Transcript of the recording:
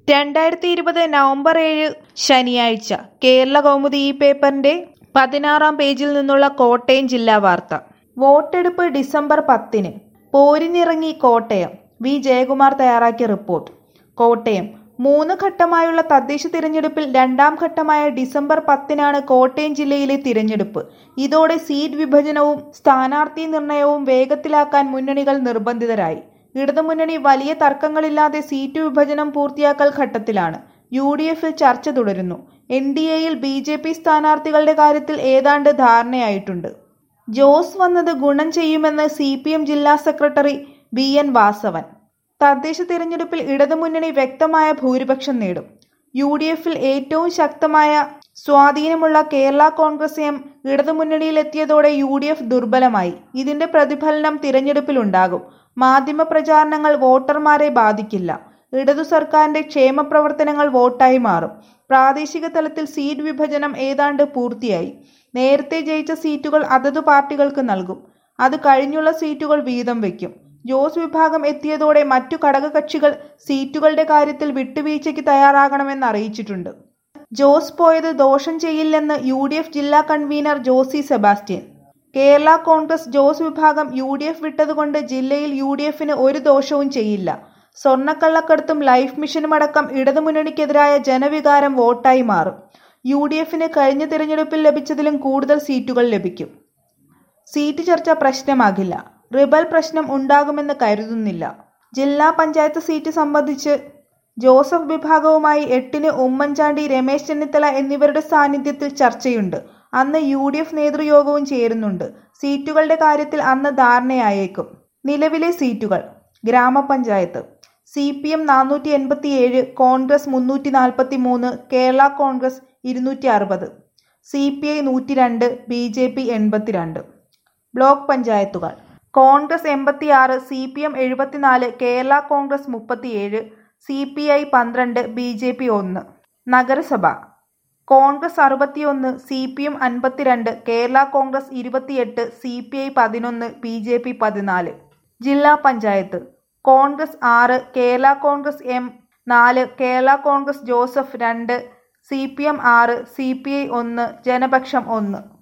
രണ്ടായിരത്തി ഇരുപത് നവംബർ ഏഴ് ശനിയാഴ്ച കേരള കൗമുദി ഈ പേപ്പറിന്റെ പതിനാറാം പേജിൽ നിന്നുള്ള കോട്ടയം ജില്ലാ വാർത്ത വോട്ടെടുപ്പ് ഡിസംബർ പത്തിന് പോരിനിറങ്ങി കോട്ടയം വി ജയകുമാർ തയ്യാറാക്കിയ റിപ്പോർട്ട് കോട്ടയം മൂന്ന് ഘട്ടമായുള്ള തദ്ദേശ തിരഞ്ഞെടുപ്പിൽ രണ്ടാം ഘട്ടമായ ഡിസംബർ പത്തിനാണ് കോട്ടയം ജില്ലയിലെ തിരഞ്ഞെടുപ്പ് ഇതോടെ സീറ്റ് വിഭജനവും സ്ഥാനാർത്ഥി നിർണയവും വേഗത്തിലാക്കാൻ മുന്നണികൾ നിർബന്ധിതരായി ഇടതുമുന്നണി വലിയ തർക്കങ്ങളില്ലാതെ സീറ്റ് വിഭജനം പൂർത്തിയാക്കൽ ഘട്ടത്തിലാണ് യു ഡി എഫിൽ ചർച്ച തുടരുന്നു എൻ ഡി എയിൽ ബി ജെ പി സ്ഥാനാർത്ഥികളുടെ കാര്യത്തിൽ ഏതാണ്ട് ധാരണയായിട്ടുണ്ട് ജോസ് വന്നത് ഗുണം ചെയ്യുമെന്ന് സി പി എം ജില്ലാ സെക്രട്ടറി ബി എൻ വാസവൻ തദ്ദേശ തിരഞ്ഞെടുപ്പിൽ ഇടതുമുന്നണി വ്യക്തമായ ഭൂരിപക്ഷം നേടും യു ഡി എഫിൽ ഏറ്റവും ശക്തമായ സ്വാധീനമുള്ള കേരള കോൺഗ്രസ് എം ഇടതുമുന്നണിയിലെത്തിയതോടെ യു ഡി എഫ് ദുർബലമായി ഇതിന്റെ പ്രതിഫലനം തിരഞ്ഞെടുപ്പിലുണ്ടാകും മാധ്യമ പ്രചാരണങ്ങൾ വോട്ടർമാരെ ബാധിക്കില്ല ഇടതു സർക്കാരിന്റെ ക്ഷേമ പ്രവർത്തനങ്ങൾ വോട്ടായി മാറും പ്രാദേശിക തലത്തിൽ സീറ്റ് വിഭജനം ഏതാണ്ട് പൂർത്തിയായി നേരത്തെ ജയിച്ച സീറ്റുകൾ അതതു പാർട്ടികൾക്ക് നൽകും അത് കഴിഞ്ഞുള്ള സീറ്റുകൾ വീതം വയ്ക്കും ജോസ് വിഭാഗം എത്തിയതോടെ മറ്റു ഘടകകക്ഷികൾ സീറ്റുകളുടെ കാര്യത്തിൽ വിട്ടുവീഴ്ചയ്ക്ക് തയ്യാറാകണമെന്ന് അറിയിച്ചിട്ടുണ്ട് ജോസ് പോയത് ദോഷം ചെയ്യില്ലെന്ന് യു ഡി എഫ് ജില്ലാ കൺവീനർ ജോസി സെബാസ്റ്റ്യൻ കേരള കോൺഗ്രസ് ജോസ് വിഭാഗം യു ഡി എഫ് വിട്ടതുകൊണ്ട് ജില്ലയിൽ യു ഡി എഫിന് ഒരു ദോഷവും ചെയ്യില്ല സ്വർണ്ണക്കള്ളക്കടത്തും ലൈഫ് മിഷനുമടക്കം ഇടതുമുന്നണിക്കെതിരായ ജനവികാരം വോട്ടായി മാറും യു ഡി എഫിന് കഴിഞ്ഞ തിരഞ്ഞെടുപ്പിൽ ലഭിച്ചതിലും കൂടുതൽ സീറ്റുകൾ ലഭിക്കും സീറ്റ് ചർച്ച പ്രശ്നമാകില്ല റിബൽ പ്രശ്നം ഉണ്ടാകുമെന്ന് കരുതുന്നില്ല ജില്ലാ പഞ്ചായത്ത് സീറ്റ് സംബന്ധിച്ച് ജോസഫ് വിഭാഗവുമായി എട്ടിന് ഉമ്മൻചാണ്ടി രമേശ് ചെന്നിത്തല എന്നിവരുടെ സാന്നിധ്യത്തിൽ ചർച്ചയുണ്ട് അന്ന് യു ഡി എഫ് നേതൃയോഗവും ചേരുന്നുണ്ട് സീറ്റുകളുടെ കാര്യത്തിൽ അന്ന് ധാരണയായേക്കും നിലവിലെ സീറ്റുകൾ ഗ്രാമപഞ്ചായത്ത് സി പി എം നാനൂറ്റി എൺപത്തി ഏഴ് കോൺഗ്രസ് മുന്നൂറ്റി നാൽപ്പത്തി മൂന്ന് കേരള കോൺഗ്രസ് ഇരുന്നൂറ്റി അറുപത് സി പി ഐ നൂറ്റി രണ്ട് ബി ജെ പി എൺപത്തിരണ്ട് ബ്ലോക്ക് പഞ്ചായത്തുകൾ കോൺഗ്രസ് എൺപത്തിയാറ് സി പി എം എഴുപത്തിനാല് കേരള കോൺഗ്രസ് മുപ്പത്തിയേഴ് സി പി ഐ പന്ത്രണ്ട് ബി ജെ പി ഒന്ന് നഗരസഭ കോൺഗ്രസ് അറുപത്തിയൊന്ന് സി പി എം അൻപത്തിരണ്ട് കേരള കോൺഗ്രസ് ഇരുപത്തിയെട്ട് സി പി ഐ പതിനൊന്ന് ബി ജെ പി പതിനാല് ജില്ലാ പഞ്ചായത്ത് കോൺഗ്രസ് ആറ് കേരള കോൺഗ്രസ് എം നാല് കേരള കോൺഗ്രസ് ജോസഫ് രണ്ട് സി പി എം ആറ് സി പി ഐ ഒന്ന് ജനപക്ഷം ഒന്ന്